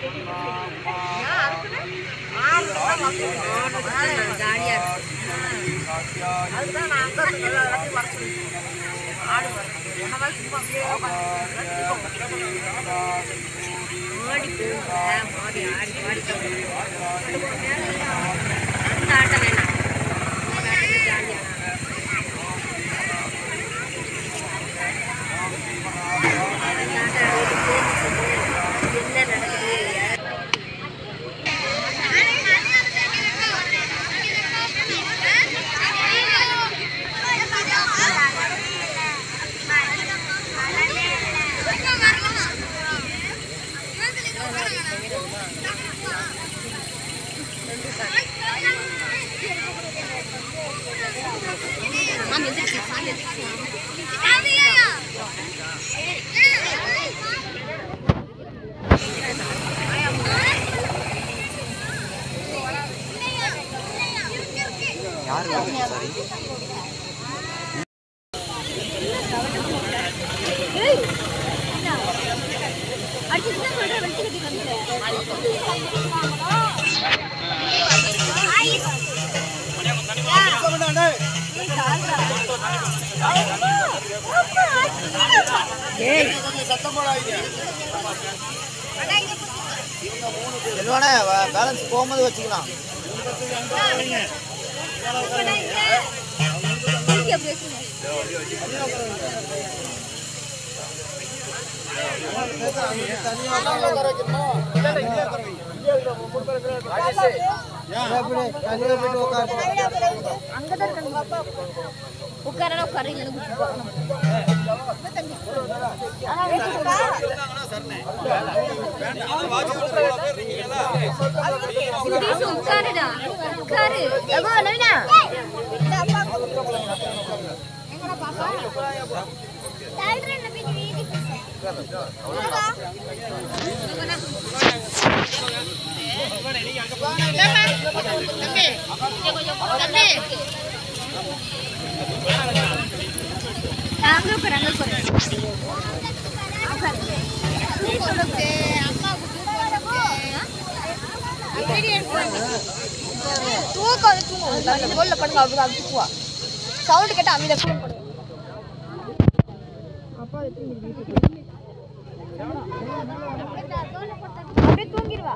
செல்வானே balance போகும்போது வச்சுக்கலாம் உட்காரனா உட்கார இல்லைன்னு உட்காருடா உட்காரு நவீனா அங்க உட்காரு அங்க உட்காரு தூக்கம் வந்து தூங்கும் அந்த போல்ல பண்ணுங்க அவங்க அது தூக்குவா சவுண்ட் கேட்டா அமைதியா ஃபோன் பண்ணுங்க அப்படியே தூங்கிடுவா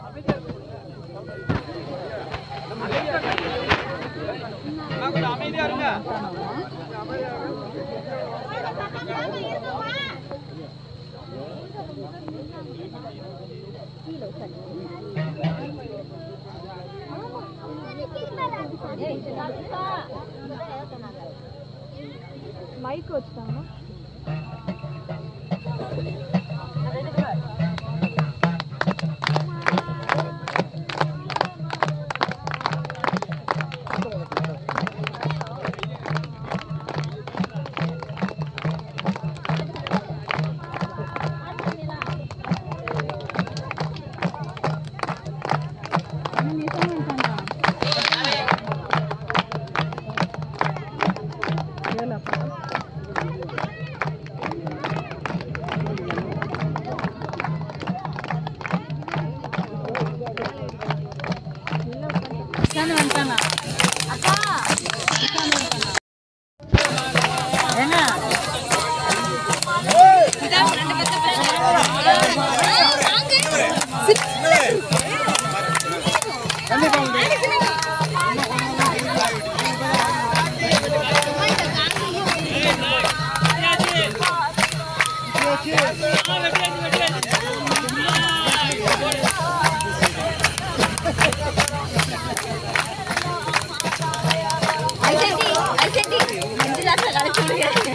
மைக் வச்சுட்டாங்க ஐசென்டி ஐசென்டி அஞ்சு லாஸ்ட்ல கடைசி விடுங்க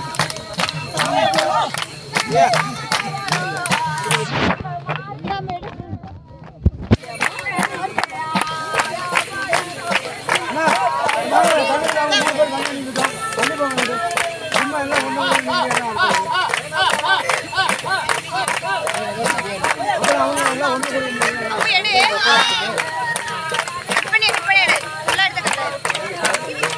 அப்ப எடு பண்ணி பண்ணி எடு நல்லா எடுத்து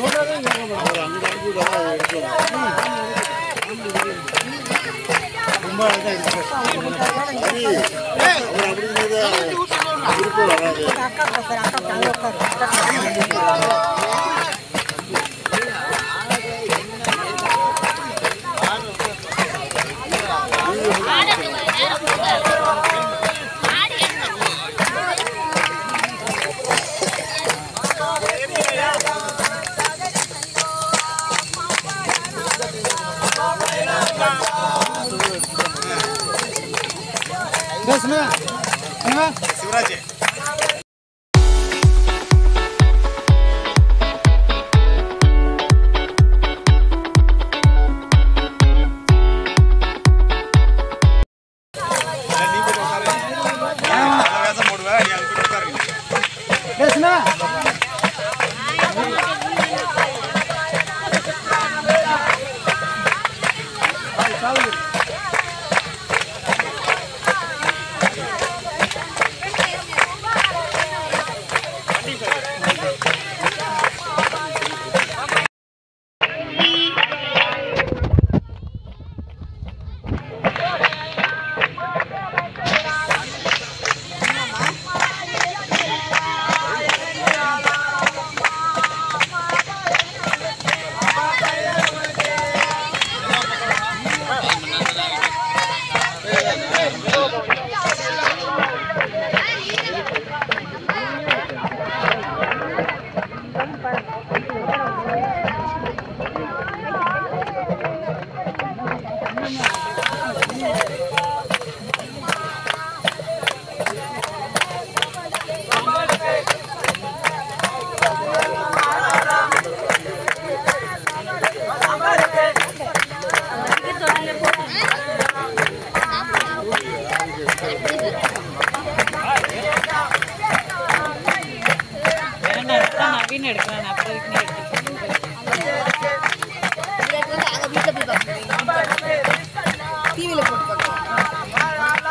ஒரு அஞ்சு அஞ்சு தான் எடுக்கலாம் ரொம்ப அழகா இருக்கு சரி அவர் அப்படிங்கிறது விருப்பம் வராது சிவராஜ் நீ போய் உட்காரு நல்ல வேஷம் போடுவேன் நீ அங்க போய் உட்காருங்க நவீன் எடுக்கலாம் நான் அப்போதைக்கு நீ எடுத்துக்கோ. அங்க வீட்டுல போய் பார்க்கணும் டிவியில போட்டு பார்க்கணும்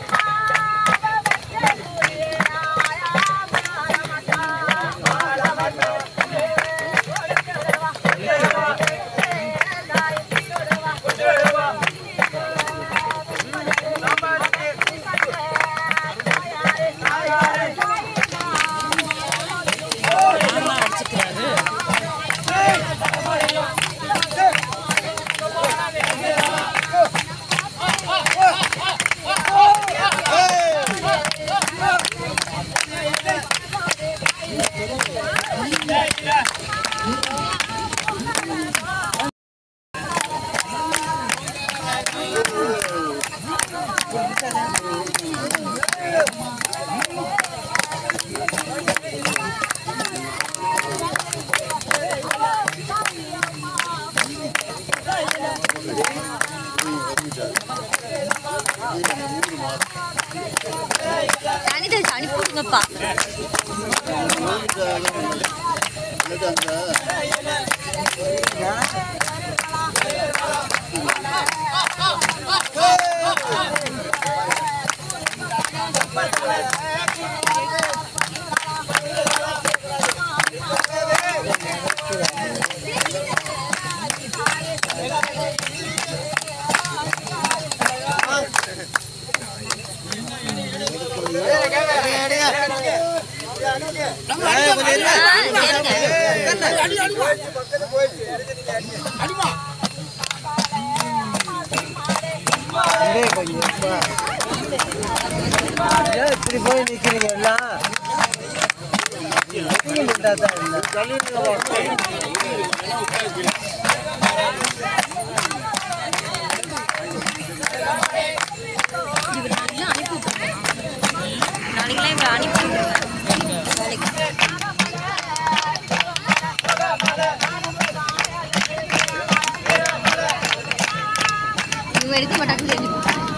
மாமா அடிச்சுக்கிறாரு தனி தெளிச்சு அனுப்பிவிடுங்கப்பா அல்லது அந்த இப்படி போய் நிக்கிறீங்க எல்லாம் நின்றா தான் இல்லை. நாளைக்கெல்லாம் இவரை அனுப்பி விட்டுருவேன் வேலைக்கு இவங்க எடுக்க மாட்டாங்க தெரிஞ்சு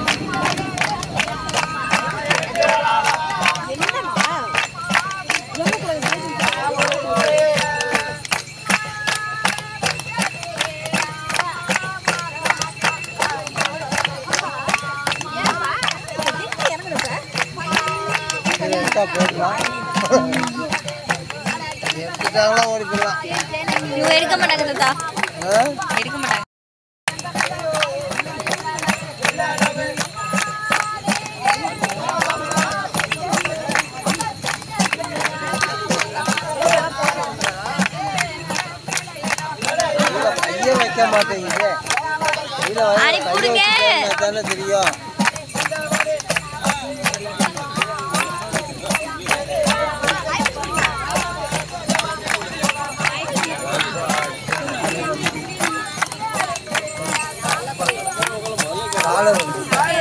இதை எடுத்தா போடலாம் எடுத்துட்டாங்களா ஓடி போயிடலாம் இவங்க எடுக்க மாட்டாங்க தாத்தா ஆ? எடுக்க மாட்டாங்க ஐயே வைக்க மாட்டேங்குது கையில வாங்கி அடி கையில கொடுங்க. வச்சுட்டா தானே தெரியும் காலை வந்து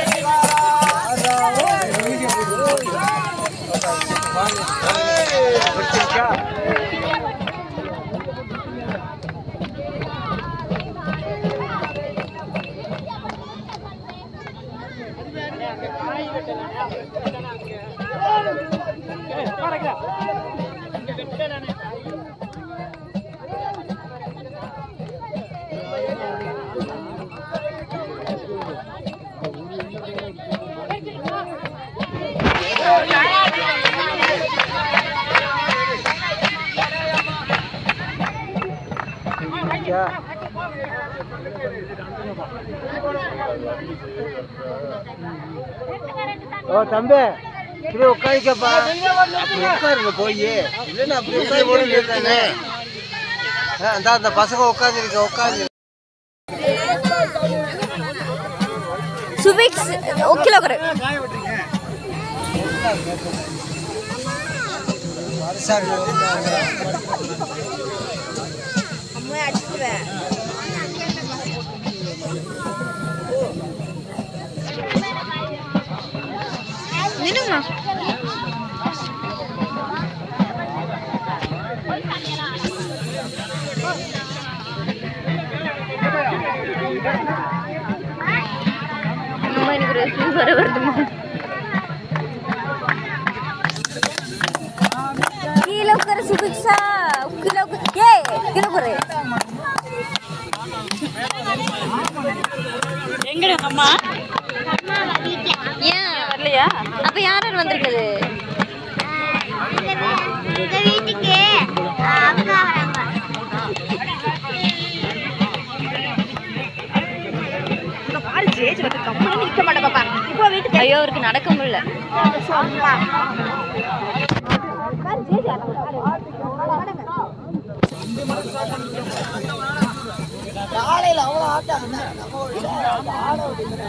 ஓ தம்பி இப்படி உட்காந்துக்கப்பா அப்படி உட்காருங்க போய் இல்லைன்னா அப்படி உட்காந்து இருக்காங்க அந்த அந்த பசங்க உட்காந்துருக்க உட்காந்து சுபிக்ஸ் கிலோ குறை வருஷம் நின்னுங்கண்ணா அம்மா எனக்கு ஒரு ஃபீவர் வருதுமா கீழே உட்கார சுபிக்ஷா கீழே உட்கார ஏய் கீழே உட்காரு எங்கடி அம்மா ஏன் வரலையா அப்ப யார் யார் வந்திருக்குது இந்த வீட்டுக்கு அக்கா வராங்க ஐயோ அவருக்கு நடக்க முடியல காலையில அவ்வளவு ஆட்டம் நம்ம ஊர்ல ஆட விடுங்க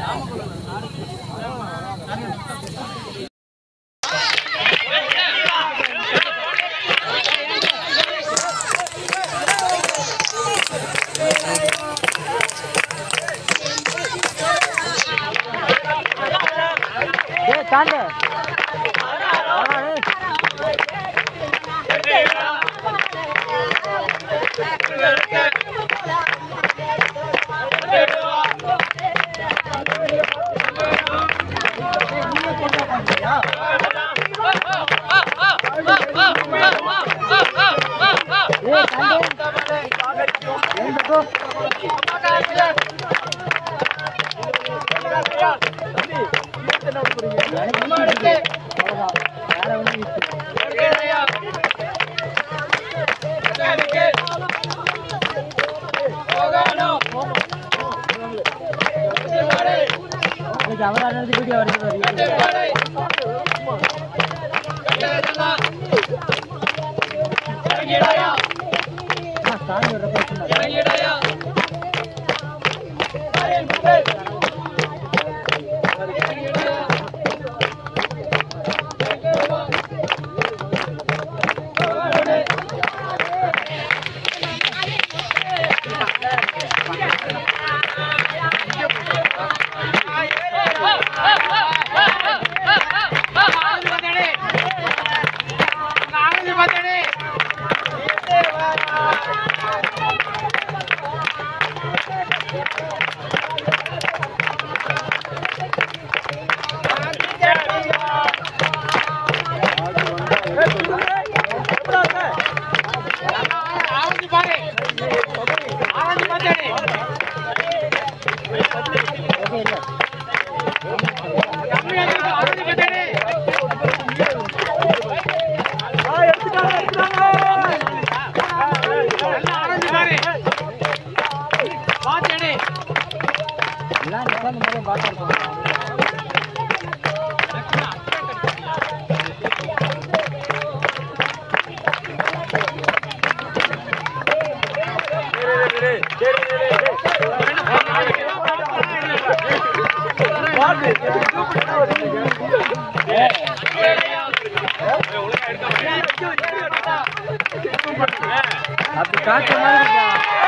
எல்லாம் உட்காந்து பார்த்தா அப்படி காட்டுற மாதிரி இருக்குப்பா.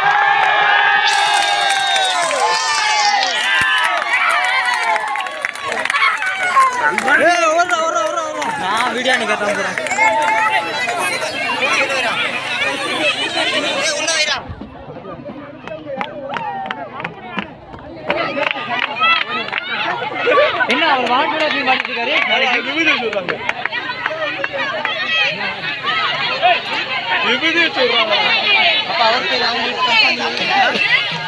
ஏய், ஓடுறா, ஓடுறா, ஓடுறா, ஓடுறா. நான் பிரியாணி கேட்டான் போறேன் என்ன அவர் வாண்டோட போய் மாட்டிட்டு இருக்காரு அப்ப அவர் பேர் அவங்களுக்கு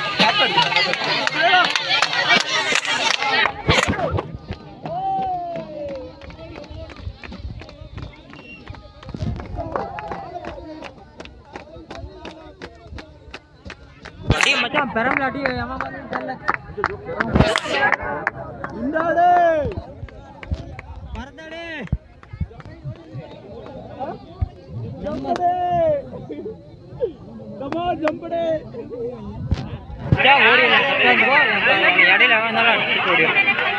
டேய் மச்சான் பெரம்பலாட்டி எவன் வந்து தெரியல இந்தாடே பரதாடே ஜம்படே கமா ஜம்படே இடையில வந்தாலும் அடிச்சுட்டு ஓடியும்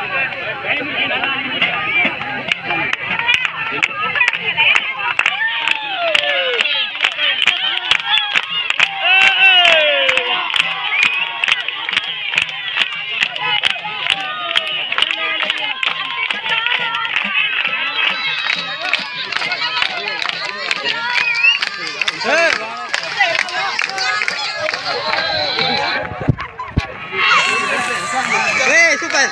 ஏய் சூப்பர்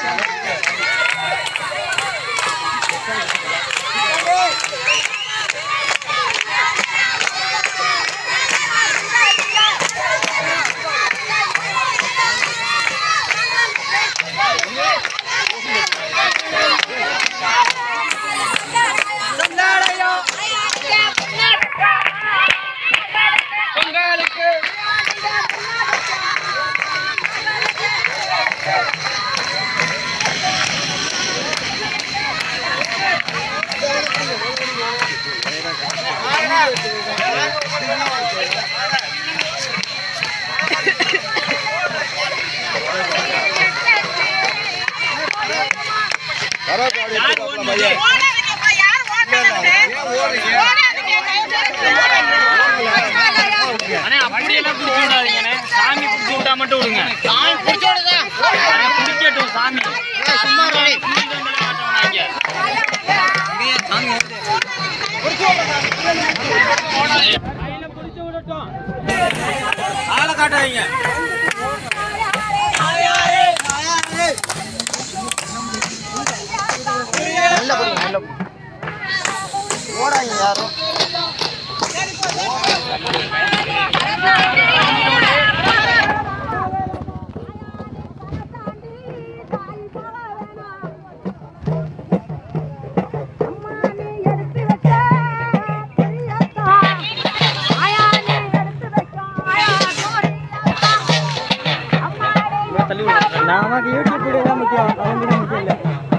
அண்ணே அப்படி எல்லாம் பிடிச்சு விடாதீங்கண்ணே சாமி பிடிச்சு விட்டா மட்டும் விடுங்க சாமி பிடிச்சு விடுதா பிடிக்கட்டும் சாமி சும்மா ஆளை காட்டாதீங்க நல்ல பொடி நல்ல ஓடாங்க யாரும் நமக்கு யூடியூப் வீடியோ தான் முக்கியம் அவன் வீடியோ முக்கியம் இல்லை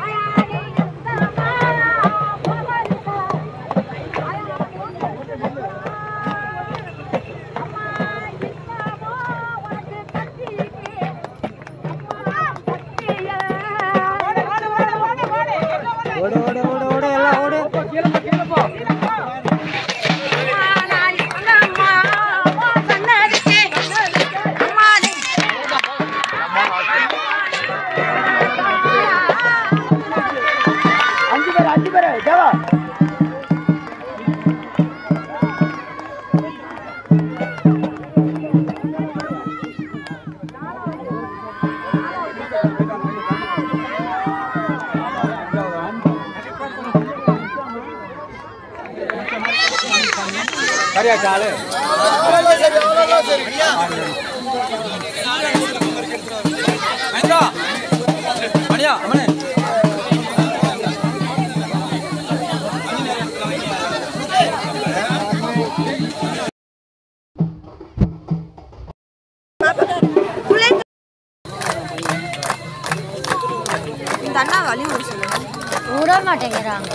ஓடு ஓடு ஓடு ஓடு எல்லாம் ஓடு அஞ்சு பேர் அஞ்சு பேர் தேவா சரியா சாலு சரி அவ்வளோதான் சரி மணியா மணியா அம்மனே அந்த அண்ணா வழி விட சொல்லுங்க விட மாட்டேங்கிறாங்க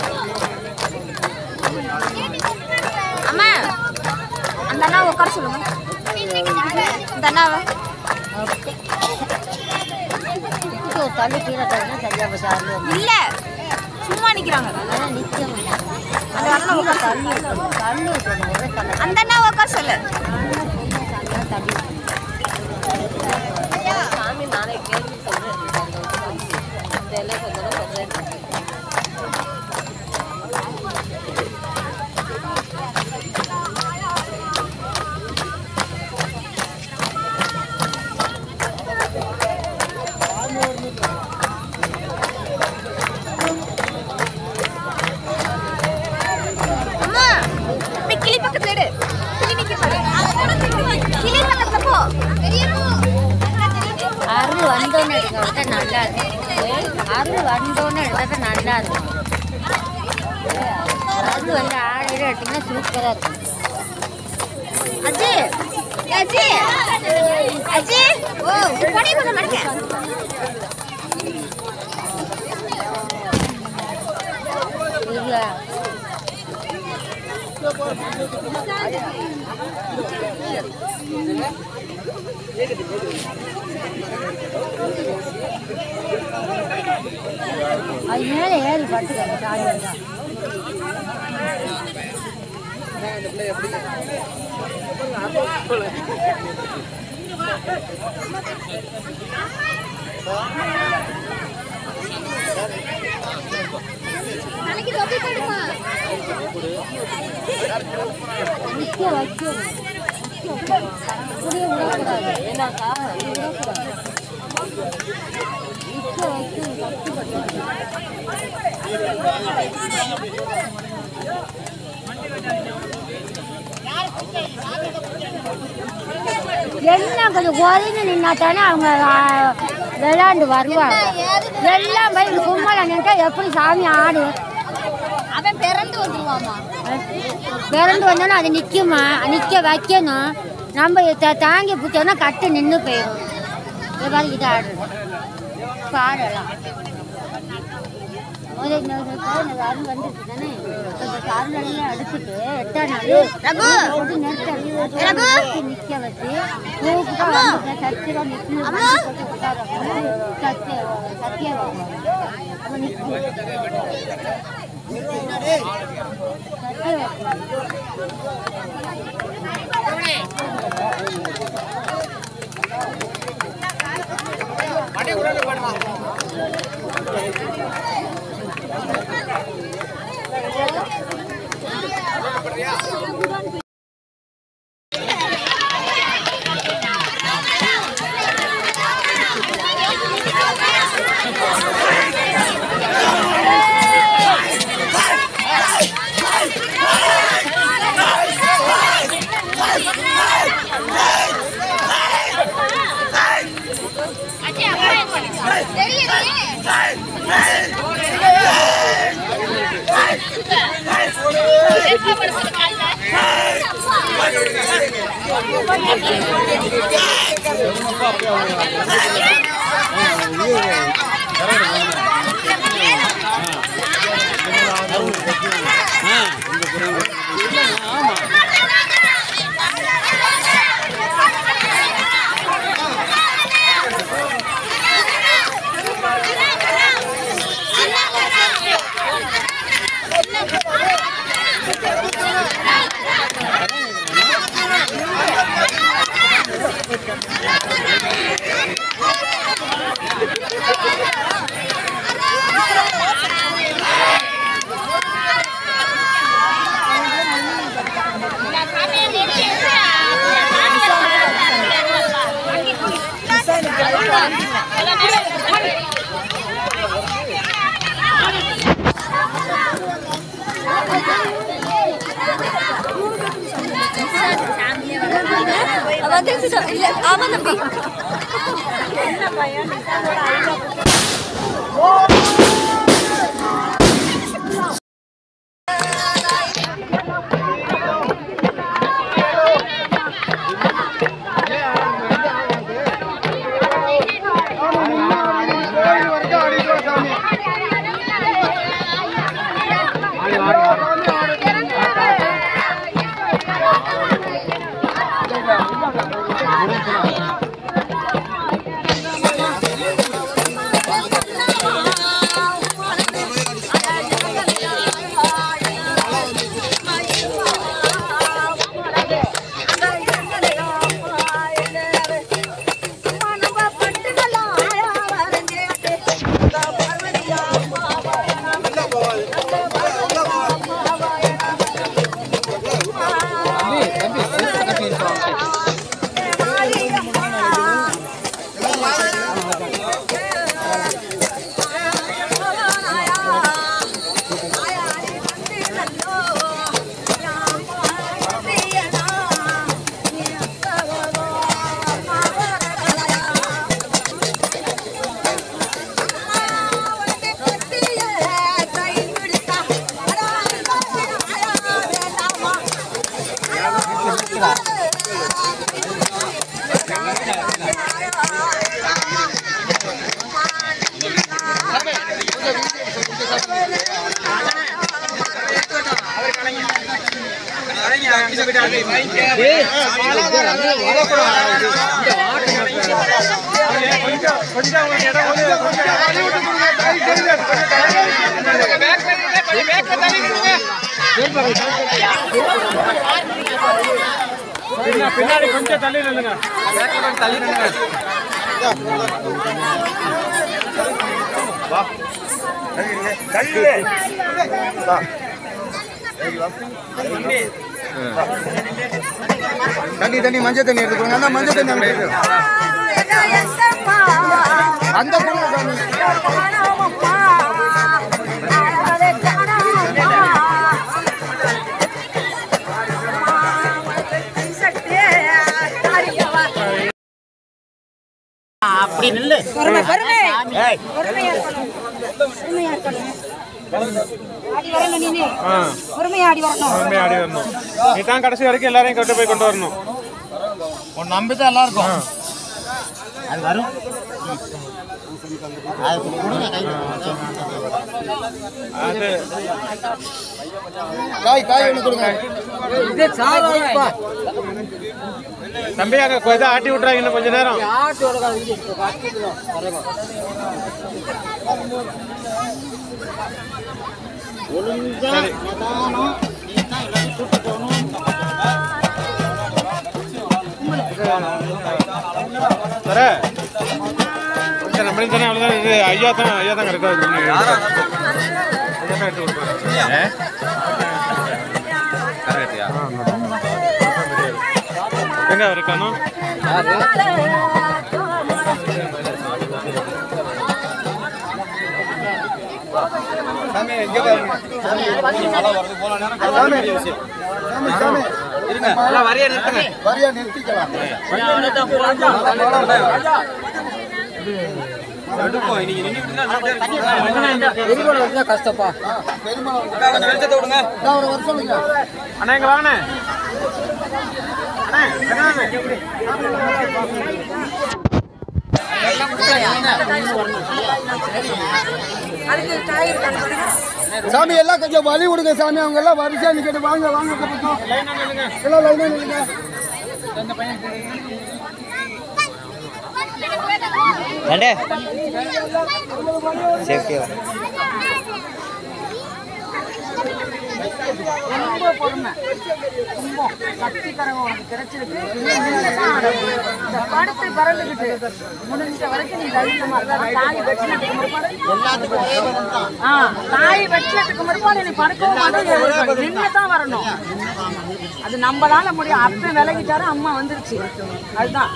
அம்மா அந்த அண்ணா உட்கார சொல்லுங்க அந்த அண்ணாவை இதுக்கு ஒரு தள்ளி கீழே தள்ளி சரியா போய் சார்ந்து இல்ல சும்மா நிக்கிறாங்க அதெல்லாம் நிற்க மாட்டேன் அந்த அண்ணா உட்கார தள்ளி இருக்கணும் தள்ளி இருக்கணும் ஒரே தள்ளி அந்த அண்ணா உட்கார சொல்லு தள்ளி அம்மா இப்படி கிளி பக்கத்துல எடு கிளி நிக்க பாரு கிளி பக்கத்துல போ அருள் வந்தோன்னு எடுக்கிறத நல்லா இருக்கும் அருள் வந்தோன்னு எடுக்கிறத நல்லா இருக்கும் அருள் வந்து ஆடையில எடுத்தீங்கன்னா சூப்பராக இருக்கும் அஜி அஜி அஜி ஓ படி கொஞ்சம் மடிக்க இல்லை அது மேலே ஏறி பட்டுக்கங்க சாமி வந்தா நாளைக்கு தொப்பி போடுமா நிற்க வைக்கணும் அப்படியே விடக்கூடாது ஏன்னாக்கா விடக்கூடாது நிற்க வைக்கணும் கஷ்டப்பட்டு என்ன கொஞ்சம் குறைஞ்சு நின்னா தானே அவங்க ஆ, விளையாண்டு வருவாங்க எல்லாம் போய் கும்பல நின்றா எப்படி சாமி ஆடும் அவன் பிறந்து வந்துருவாமா பிறந்து வந்தோன்னா அது நிற்குமா நிற்க வைக்கணும் நம்ம த- தாங்கி பிடிச்சோன்னா கட்டு நின்று போயிடும் இது மாதிரி இது ஆடுறது இப்போ ஆடலாம் முதல்ல இந்த இந்த கால் இந்த அருள் வந்துருச்சு தானே இப்ப இந்த காலெல்லாம் எடுத்துட்டு எட்டாம் நாள் ரகு! போட்டு நெருக்கி ரகு! நெருக்கி நிற்க வச்சு கூப்பிட்டா வந்து சத்திரம் நிற்கணும் அம்மா! சத்திய சத்தியம் அப்போ நிற்கும் சத்தியம் வந்துருச்சு சார் இல்ல ஆமா தம்பி வரைக்கும் அடிக்கலாம் சாமி பின்னாடி கொஞ்சம் தள்ளி நில்லுங்க தண்ணி தண்ணி மஞ்சள் தண்ணி எடுத்துக்கோங்க அந்த மஞ்சள் தண்ணி அங்க இருக்கு. அந்த பொண்ணு தண்ணி. அப்படி நில்லு பொறுமை பொறுமை பொறுமையா இருக்கணும் பொறுமையா இருக்கணும் ஆடி வரணும் நீனு பொறுமையா ஆடி வரணும் ஆடி வரணும் நீ தான் கடைசி வரைக்கும் எல்லாரையும் கொண்டு போய் கொண்டு வரணும் உன் நம்பி தான் எல்லாம் இருக்கும் அது வரும் அது கொடுங்க கையில் அது காய் காய் ஒன்று கொடுங்க தம்பி அங்க இதை ஆட்டி விட்றாங்க இன்னும் கொஞ்ச நேரம் ஒழுங்கா நிதானம் நீ தான் எல்லாத்தையும் கூட்டு போகணும் சர சரி நம்மளையும் தானே அவ்வளோதான் இது ஐயா தான் ஐயா தான் கரெக்டாக ஐயா தான் எடுத்து கொடுப்பாரு எங்க அவர் காணும் சாமி இங்க பாருங்க சாமி சாமி வரியா நிறுத்திக்கலாம் நான் ஒரு வருஷம் இல்லைங்க அண்ணா இங்க வாங்கண்ணே அண்ணே என்னண்ணே? அதுக்கு காய் இருக்காங்க சாமி எல்லாம் கொஞ்சம் வழி விடுங்க சாமி அவங்க எல்லாம் வரிசையா நிக்கிட்டு வாங்க வாங்க இந்த பக்கம். எல்லாம் லைனா நில்லுங்க ரொம்ப பொறுமை ரொம்ப சக்தி கரகம் உனக்கு கிடைச்சிருக்கு நீ நின்னுதான் ஆடணும். இந்த படுத்து பறந்துக்கிட்டு முடிஞ்ச வரைக்கும் நீ தைரியமா இருக்க. தாலி வெட்டினதுக்கு முற்பாடு ஆ, தாலி வெட்டினதுக்கு முற்பாடு நீ படுக்கவும் மாட்டேன் நின்று தான் வரணும் அது நம்மளால முடியும் அப்ப விலகிட்டாரு அம்மா வந்துருச்சு அதுதான்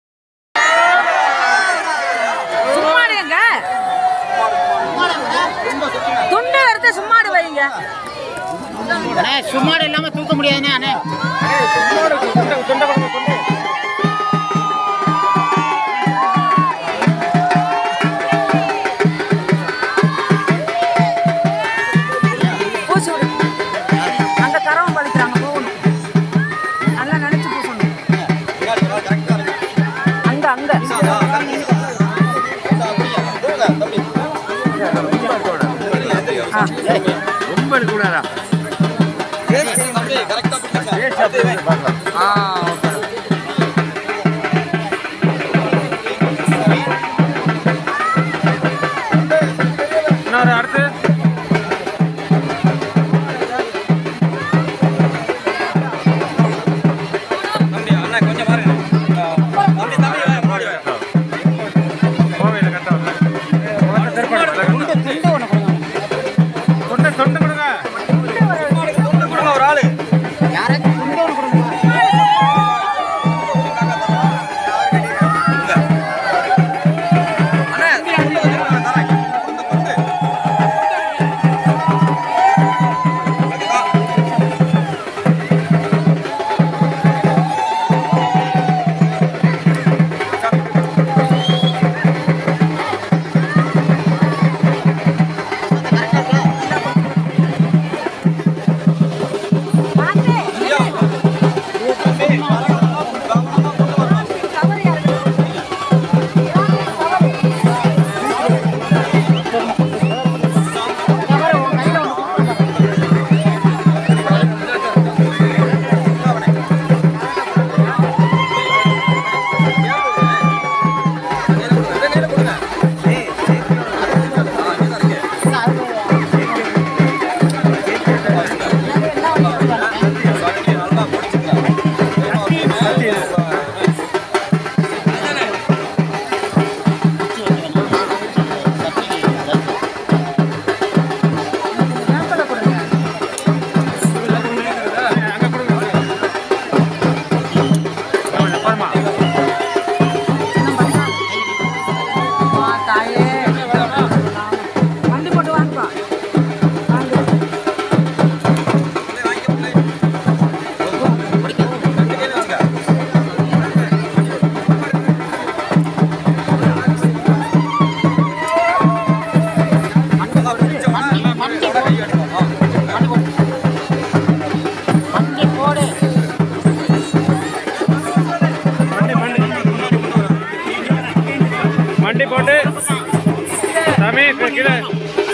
சும்மாடுங்க துண்டு எடுத்து சும்மாடு வைங்க அண்ணே சும்மாடு இல்லாம தூக்க முடியாதுண்ணே அண்ணே பூசி விடு அந்த கரவம் பழிக்கிறாங்க போகணும் நல்லா நினைச்சு பூசணும் அங்க அங்க இன்னொரு அடுத்து கோவையில் கட்ட வரல. திருப்பாடு தொண்டை தொண்டை கொடுங்க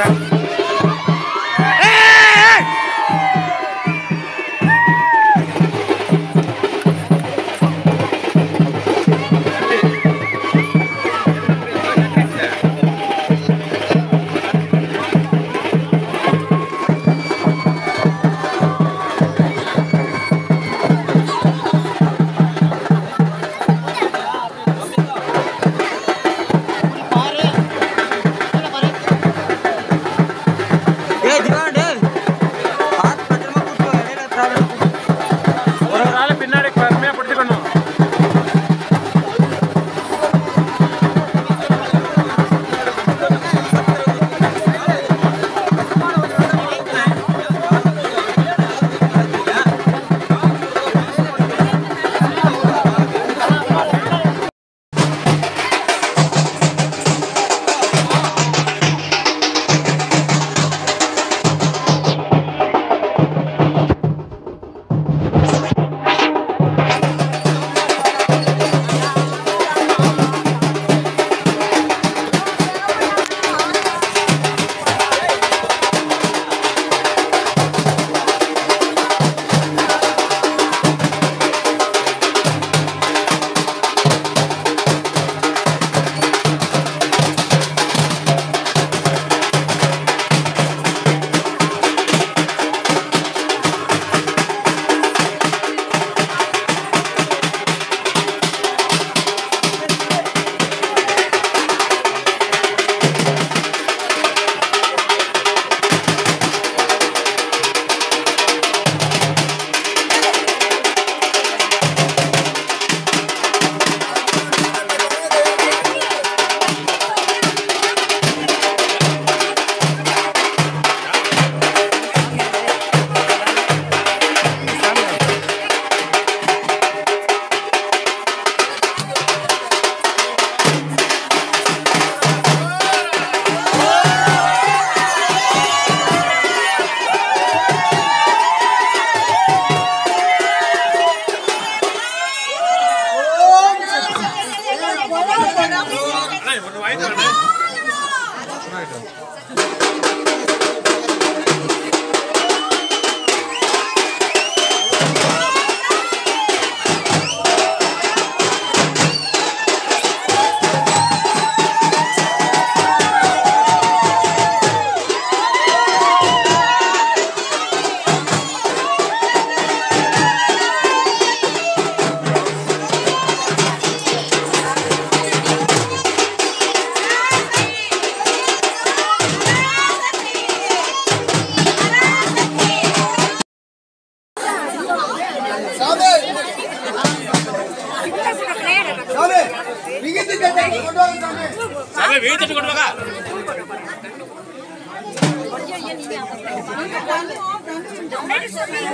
ஒரு ஒரு ஆளு பின்னாடி பொறுமையா பிடிச்சுக்கணும்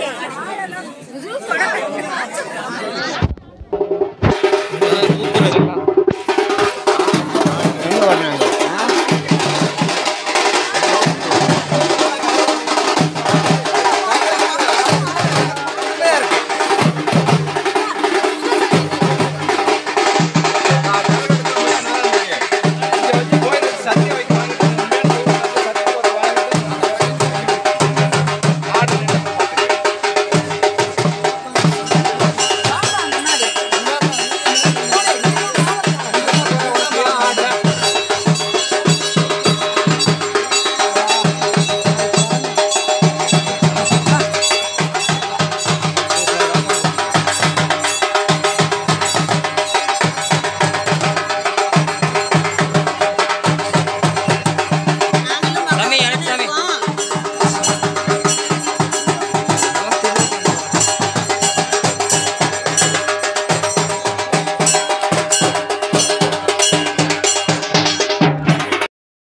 ஆ